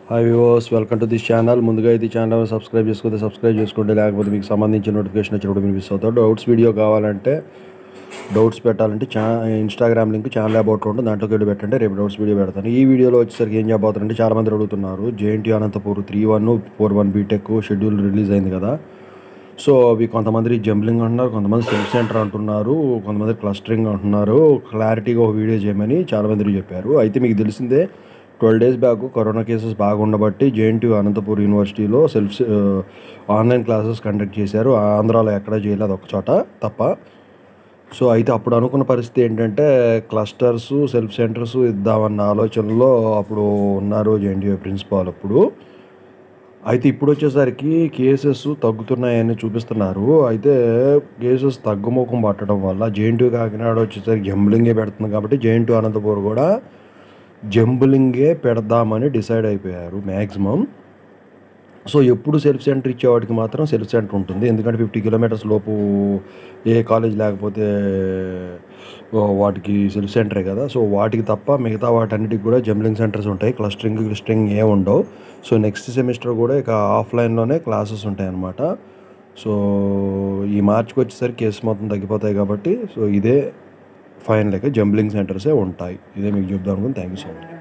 hi viewers welcome to this channel ముందుగా ఇది channel subscribe చేసుకుంటే సబ్స్క్రైబ్ చేసుకోండి లేకపోతే మీకు సంబంధించిన నోటిఫికేషన్ వచ్చినప్పుడు మీకు మిస్ అవుతారు డౌట్స్ వీడియో కావాలంటే డౌట్స్ పెట్టాలంటే చా ఇన్స్టాగ్రామ్ లింక్ ఛానల్ అబౌట్ ఉంటుంది దాంట్లోకి వెళ్ళి పెట్టండి రేపు డౌట్స్ వీడియో పెడతాను ఈ వీడియోలో వచ్చేసరికి ఏం చెప్పబోతారంటే చాలా మంది అడుగుతున్నారు JNT Anantapur three one four one B Tech schedule release అయింది కదా సో అవి కొంతమంది జంబ్లింగ్ అంటున్నారు కొంతమంది సెల్ఫ్ సెంటర్ అంటున్నారు కొంతమంది క్లస్టరింగ్ అంటున్నారు క్లారిటీగా ఒక వీడియో చేయమని చాలా మంది చెప్పారు అయితే మీకు తెలిసిందే twelve days back corona cases బాగా ఉండబట్టి జేఎన్టీ అనంతపూర్ యూనివర్సిటీలో సెల్ఫ్ ఆన్లైన్ క్లాసెస్ కండక్ట్ చేశారు ఆంధ్రాలో ఎక్కడ చేయలేదు ఒక చోట తప్ప సో అయితే అప్పుడు అనుకున్న పరిస్థితి ఏంటంటే క్లస్టర్స్ సెల్ఫ్ సెంటర్స్ ఇద్దామన్న ఆలోచనలో అప్పుడు ఉన్నారు జేఎన్టీయూ ప్రిన్సిపాల్ అప్పుడు అయితే ఇప్పుడు వచ్చేసరికి కేసెస్ తగ్గుతున్నాయని చూపిస్తున్నారు అయితే కేసెస్ తగ్గుముఖం పట్టడం వల్ల జేఎన్టీ కాకినాడ వచ్చేసరికి జంబ్లింగే పెడుతుంది కాబట్టి జేఎన్టీ అనంతపూర్ కూడా జంబులింగే పెడదామని డిసైడ్ అయిపోయారు మ్యాక్సిమం సో ఎప్పుడు సెల్ఫ్ సెంటర్ ఇచ్చేవాడికి మాత్రం సెల్ఫ్ సెంటర్ ఉంటుంది ఎందుకంటే ఫిఫ్టీ కిలోమీటర్స్ లోపు ఏ కాలేజ్ లేకపోతే ఓ, వాటికి సెల్ఫ్ సెంటరే కదా సో వాటికి తప్ప మిగతా వాటన్నిటికి కూడా జంబ్లింగ్ సెంటర్స్ ఉంటాయి క్లస్టరింగ్ క్లస్టరింగ్ ఏ ఉండవు సో నెక్స్ట్ సెమిస్టర్ కూడా ఇక ఆఫ్లైన్లోనే క్లాసెస్ ఉంటాయి అన్నమాట సో ఈ మార్చికి వచ్చేసరికి కేసు మొత్తం తగ్గిపోతాయి కాబట్టి సో ఇదే ఫైనల్ జంబ్లింగ్ సెంటర్సే ఉంటాయి ఇదే మీకు చెప్దాం అనుకుని థ్యాంక్ యూ సో మచ్